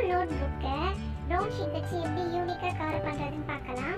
school note புக்கை brown sheet வச்சு எப்படி யூனிக்காக கவர் பண்ணுறதுன்னு பார்க்கலாம்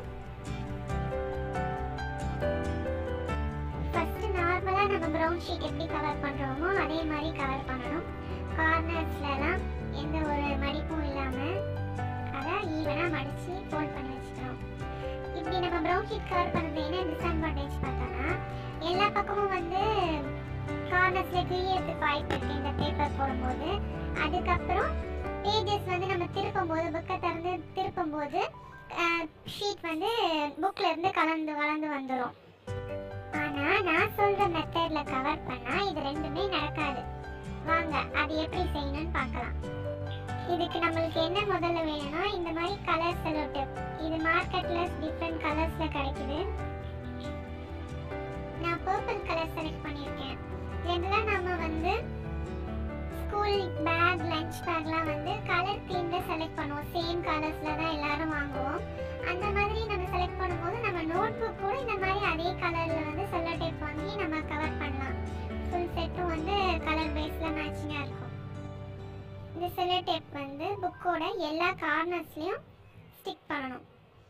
ஃபர்ஸ்ட் நார்மலாக நம்ம ப்ரௌன் ஷீட் எப்படி கவர் பண்ணுறோமோ அதே மாதிரி கவர் பண்ணணும் கார்னர்ஸ்லலாம் எந்த ஒரு மடிப்பும் இல்லாமல் அதை ஈவனாக மடித்து ஃபோல்ட் பண்ணி வச்சுக்கிறோம் இப்படி நம்ம ப்ரௌன் ஷீட் கவர் பண்ணுறது என்ன டிஸ்அட்வான்டேஜ் பார்த்தோன்னா எல்லா பக்கமும் வந்து கார்னர்ஸில் கிழியறதுக்கு வாய்ப்பு இருக்குது இந்த பேப்பர் போடும்போது அதுக்கப்புறம் பேஜஸ் வந்து நம்ம திருப்பும் போது புக்கை திறந்து திருப்பும் போது ஷீட் வந்து புக்கில் இருந்து கலந்து கலந்து வந்துடும் ஆனால் நான் சொல்கிற மெத்தடில் கவர் பண்ணால் இது ரெண்டுமே நடக்காது வாங்க அது எப்படி செய்யணும்னு பார்க்கலாம் இதுக்கு நம்மளுக்கு என்ன முதல்ல வேணும்னா இந்த மாதிரி கலர் செலோடேப் இது மார்க்கெட்டில் டிஃப்ரெண்ட் கலர்ஸில் கிடைக்குது நான் பர்பிள் கலர் செலக்ட் பண்ணியிருக்கேன் ஜென்ரலாக நம்ம வந்து ஸ்கூல் பேக் லஞ்ச் பேக்லாம் வந்து கலர் தீமில் செலக்ட் பண்ணுவோம் சேம் கலர்ஸில் தான் எல்லாரும் வாங்குவோம் அந்த மாதிரி நம்ம செலக்ட் பண்ணும்போது நம்ம நோட் புக் கூட இந்த மாதிரி அதே கலரில் வந்து செல்லோ டேப் வாங்கி நம்ம கவர் பண்ணலாம் ஃபுல் செட்டும் வந்து கலர் பேஸில் மேட்சிங்காக இருக்கும் இந்த செல்லோ டேப் வந்து புக்கோட எல்லா கார்னர்ஸ்லையும் ஸ்டிக் பண்ணணும்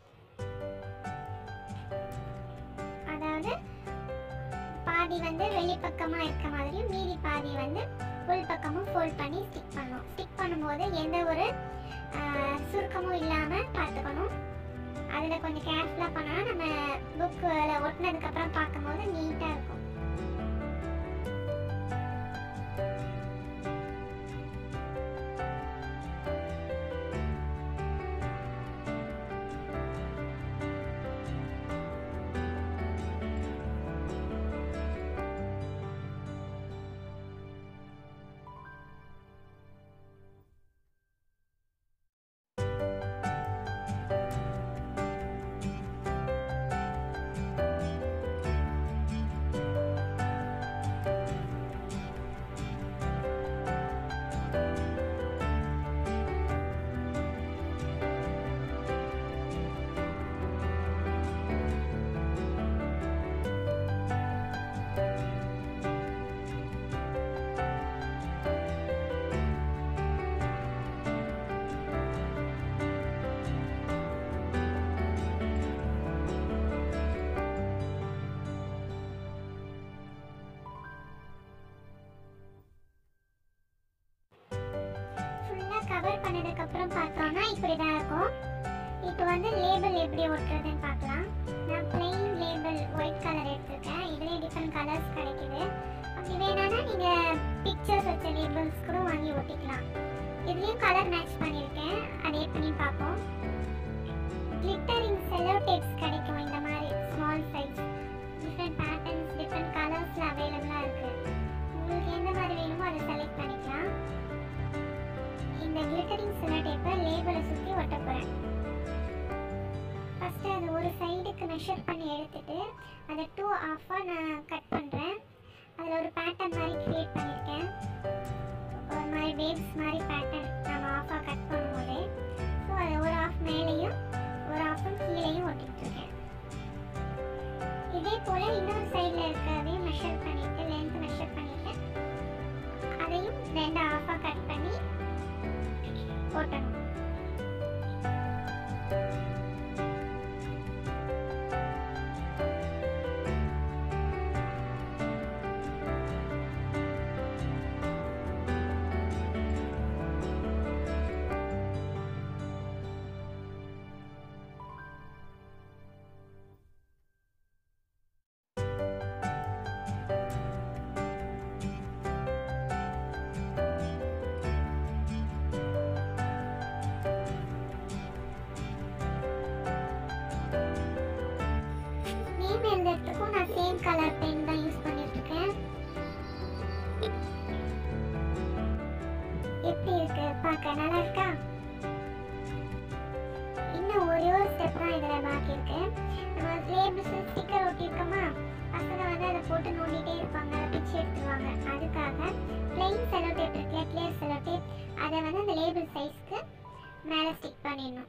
அதாவது பாதி வந்து வெளிப்பக்கமா இருக்க மாதிரியும் மீதி பாதி வந்து உள் பக்கமும் ஃபோல்ட் பண்ணி ஸ்டிக் பண்ணணும் ஸ்டிக் பண்ணும்போது எந்த ஒரு ஆஹ், சுருக்கமும் இல்லாமல் பார்த்துக்கணும் அதில் கொஞ்சம் கேர்ஃபுல்லாக பண்ணோம்னா நம்ம புக்கில் ஒட்டினதுக்கப்புறம் பார்க்கும்போது நீட்டாக இருக்கும் ஃபுல்லாக கவர் பண்ணதுக்கப்புறம் பார்த்தோம்னா இப்படி தான் இருக்கும் இப்போ வந்து லேபிள் எப்படி ஒட்டுறதுன்னு பார்க்கலாம் நான் plain லேபிள் ஒயிட் கலர் எடுத்திருக்கேன் இதுலேயே டிஃப்ரெண்ட் கலர்ஸ் கிடைக்குது அப்படி வேணாம்னா நீங்கள் பிக்சர்ஸ் வச்ச லேபிள்ஸ் கூட வாங்கி ஒட்டிக்கலாம் இதுலேயும் கலர் மேட்ச் பண்ணியிருக்கேன் அதை எப்படி பார்ப்போம் கிளிட்டரிங் செல்லோ டேப்ஸ் கிடைக்கும் இந்த மாதிரி small size different patterns different கலர்ஸில் அவைலபிளாக இருக்குது உங்களுக்கு எந்த மாதிரி வேணுமோ அதை செலக்ட் பண்ணிக்கலாம் இந்த கிளிட்டரிங் செல்லோ டேப்பை லேபிளை சுற்றி ஒட்ட போகிறேன் ஃபஸ்ட்டு அது ஒரு சைடுக்கு மெஷர் பண்ணி எடுத்துட்டு அதை டூ ஆஃபாக நான் கட் பண்ணுறேன் அதில் ஒரு பேட்டர்ன் மாதிரி க்ரியேட் பண்ணியிருக்கேன் ஒரு மாதிரி வேவ்ஸ் மாதிரி பேட்டர்ன் நம்ம ஆஃபாக கட் பண்ணும்போதே ஸோ அதை ஒரு ஆஃப் மேலேயும் ஒரு ஆஃபும் கீழேயும் ஒட்டிட்டு இருக்கேன் இதே போல் இன்னொரு சைடில் இருக்கிறதையும் மெஷர் பண்ணிட்டு லென்த் மெஷர் பண்ணிட்டு அதையும் ரெண்டு ஆஃபாக கட் பண்ணி ஓட்டணும் நேம் எழுதுறதுக்கும் நான் சேம் கலர் பென் தான் யூஸ் பண்ணிட்டு இருக்கேன் எப்படி இருக்கு பார்க்க நல்லா இருக்கா இன்னும் ஒரே ஒரு ஸ்டெப் தான் இதில் பாக்கி இருக்கு நம்ம லேபிள்ஸ் ஸ்டிக்கர் ஒட்டியிருக்கோமா பசங்க வந்து அதை போட்டு நோண்டிட்டே இருப்பாங்க அதை பிச்சு எடுத்துருவாங்க அதுக்காக பிளெயின் செலோ டேப் இருக்கு கிளியர் செலோ டேப் அதை வந்து அந்த லேபிள் சைஸ்க்கு மேலே ஸ்டிக் பண்ணிடணும்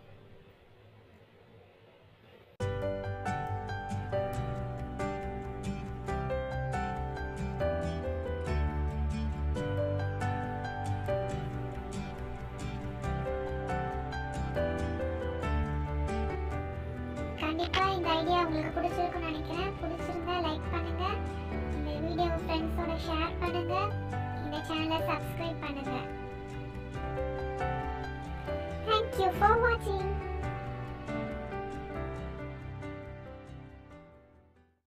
கண்டிப்பாக இந்த ஐடியா உங்களுக்கு பிடிச்சிருக்குன்னு நினைக்கிறேன் பிடிச்சிருந்தா லைக் பண்ணுங்க இந்த வீடியோ ஃப்ரெண்ட்ஸோட ஷேர் பண்ணுங்க இந்த சேனலை சப்ஸ்கிரைப் பண்ணுங்க தேங்க்யூ ஃபார் வாட்சிங்